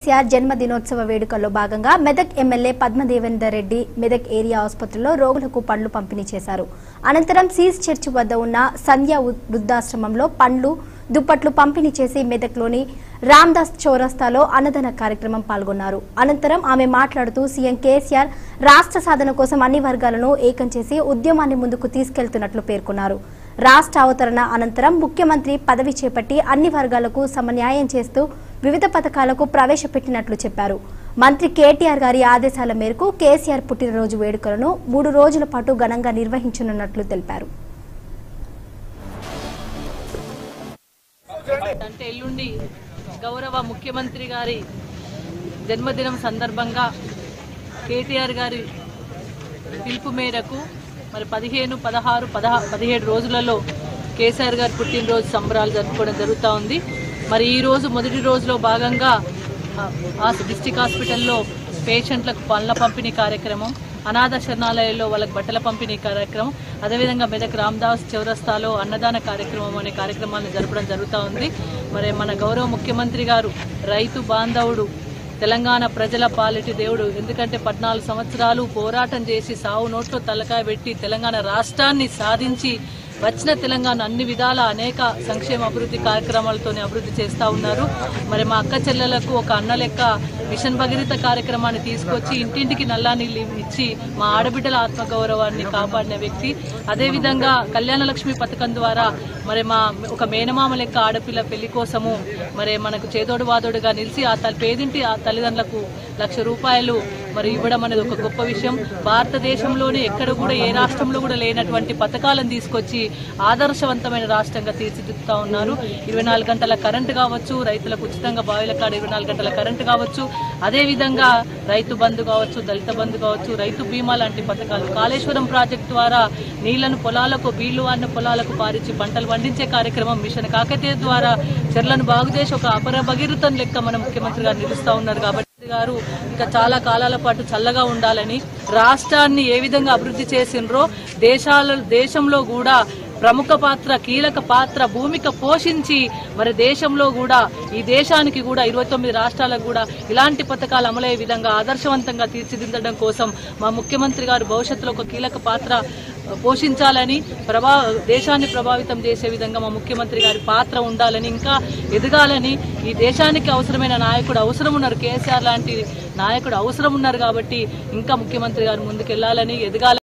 కేసీఆర్ జన్మదినోత్సవ వేడుకల్లో భాగంగా మెదక్ ఎమ్మెల్యే పద్మదేవేందర్ రెడ్డి మెదక్ ఏరియా ఆసుపత్రిలో రోగులకు పండ్లు పంపిణీ చేశారు అనంతరం సీస్ చర్చి వద్ద ఉన్న సంధ్యా వృ- వృద్ధాశ్రమంలో పండ్లు దుప్పట్లు పంపిణీ చేసి మెదక్లోని రామ్దాస్ చౌరస్తాలో అన్నదాన కార్యక్రమం పాల్గొన్నారు అనంతరం ఆమె మాట్లాడుతూ సీఎం కేసీఆర్ రాష్ట్ర సాధన కోసం అన్ని వర్గాలను ఏకం చేసి ఉద్యమాన్ని ముందుకు తీసుకెళ్తున్నట్లు పేర్కొన్నారు రాష్ట్ర అవతరణ అనంతరం ముఖ్యమంత్రి పదవి చేపట్టి అన్ని వర్గాలకు సమన్యాయం చేస్తూ వివిధ పథకాలకు ప్రవేశపెట్టినట్లు చెప్పారు మంత్రి కేటీఆర్ గారి ఆదేశాల మేరకు కేసీఆర్ పుట్టినరోజు వేడుకలను మూడు రోజుల పాటు ఘనంగా నిర్వహించనున్నట్లు తెలిపారు అంటే ఎల్లుండి గౌరవ ముఖ్యమంత్రి గారి జన్మదినం సందర్భంగా కేటీఆర్ గారి పిలుపు మేరకు మరి పదిహేను పదహారు పదహా పదిహేడు రోజులలో కేసీఆర్ గారి పుట్టినరోజు సంబరాలు జరుపుకోవడం జరుగుతూ ఉంది మరి ఈ రోజు మొదటి రోజులో భాగంగా ఆ, ఆ డిస్టిక్ హాస్పిటల్లో పేషెంట్లకు పనుల పంపిణీ కార్యక్రమం అనాథ శరణాలయాల్లో వాళ్ళకి బట్టల పంపిణీ కార్యక్రమం అదేవిధంగా మెదక్ రామ్దాస్ చౌరస్తాలో అన్నదాన కార్యక్రమం అనే కార్యక్రమాలను జరపడం జరుగుతూ ఉంది మరి మన గౌరవ ముఖ్యమంత్రి గారు రైతు బాంధవుడు తెలంగాణ ప్రజల పాలిటి దేవుడు ఎందుకంటే పద్నాలుగు సంవత్సరాలు పోరాటం చేసి సావు నోట్లో తలకాయ పెట్టి తెలంగాణ రాష్ట్రాన్ని సాధించి వచ్చిన తెలంగాణ అన్ని విధాల అనేక సంక్షేమ అభివృద్ధి కార్యక్రమాలతోనే అభివృద్ధి చేస్తా ఉన్నారు మరి మా అక్క చెల్లెలకు ఒక అన్న లెక్క మిషన్ భగీరథ కార్యక్రమాన్ని తీసుకొచ్చి ఇంటింటికి నల్లా నీళ్ళు ఇచ్చి మా ఆడబిడ్డల ఆత్మగౌరవాన్ని కాపాడిన వ్యక్తి అదేవిధంగా కళ్యాణ లక్ష్మి పథకం ద్వారా మరి మా ఒక మేనమామ లెక్క ఆడపిల్ల పెళ్లి కోసము మరి మనకు చేదోడు వాదోడుగా నిలిచి ఆ తల్లి పేదింటి ఆ తల్లిదండ్రులకు లక్ష రూపాయలు మరి ఇవ్వడం అనేది ఒక గొప్ప విషయం భారతదేశంలోనే ఎక్కడ కూడా ఏ రాష్ట్రంలో కూడా లేనటువంటి పథకాలను తీసుకొచ్చి ఆదర్శవంతమైన రాష్ట్రంగా తీర్చిదిద్దుతా ఉన్నారు ఇరవై నాలుగు గంటల కరెంటు కావచ్చు రైతులకు ఉచితంగా బావిల కాడ ఇరవై నాలుగు గంటల కరెంటు కావచ్చు అదేవిధంగా రైతు బంధు కావచ్చు దళిత బంధు కావచ్చు రైతు బీమా లాంటి పథకాలు కాళేశ్వరం ప్రాజెక్టు ద్వారా నీళ్లను పొలాలకు బీళ్లు వాడిన పొలాలకు పారించి పంటలు పండించే కార్యక్రమం మిషన్ కాకతీయ ద్వారా చెర్లను బాగు చేసి ఒక అపర భగీరథం లెక్క మన ముఖ్యమంత్రి గారు నిలుస్తా ఉన్నారు కాబట్టి గారు ఇంకా చాలా కాలాల పాటు చల్లగా ఉండాలని రాష్ట్రాన్ని ఏ విధంగా అభివృద్ధి చేసిండ్రో దేశాల దేశంలో కూడా ప్రముఖ పాత్ర కీలక పాత్ర భూమిక పోషించి మరి దేశంలో కూడా ఈ దేశానికి కూడా ఇరవై తొమ్మిది రాష్ట్రాలకు కూడా ఇలాంటి పథకాలు అమలయ్యే విధంగా ఆదర్శవంతంగా తీర్చిదిద్దడం కోసం మా ముఖ్యమంత్రి గారు భవిష్యత్తులో ఒక కీలక పాత్ర పోషించాలని ప్రభా దేశాన్ని ప్రభావితం చేసే విధంగా మా ముఖ్యమంత్రి గారి పాత్ర ఉండాలని ఇంకా ఎదగాలని ఈ దేశానికి అవసరమైన నాయకుడు అవసరం ఉన్నారు కేసీఆర్ లాంటి నాయకుడు అవసరం ఉన్నారు కాబట్టి ఇంకా ముఖ్యమంత్రి గారు ముందుకెళ్లాలని ఎదగాలని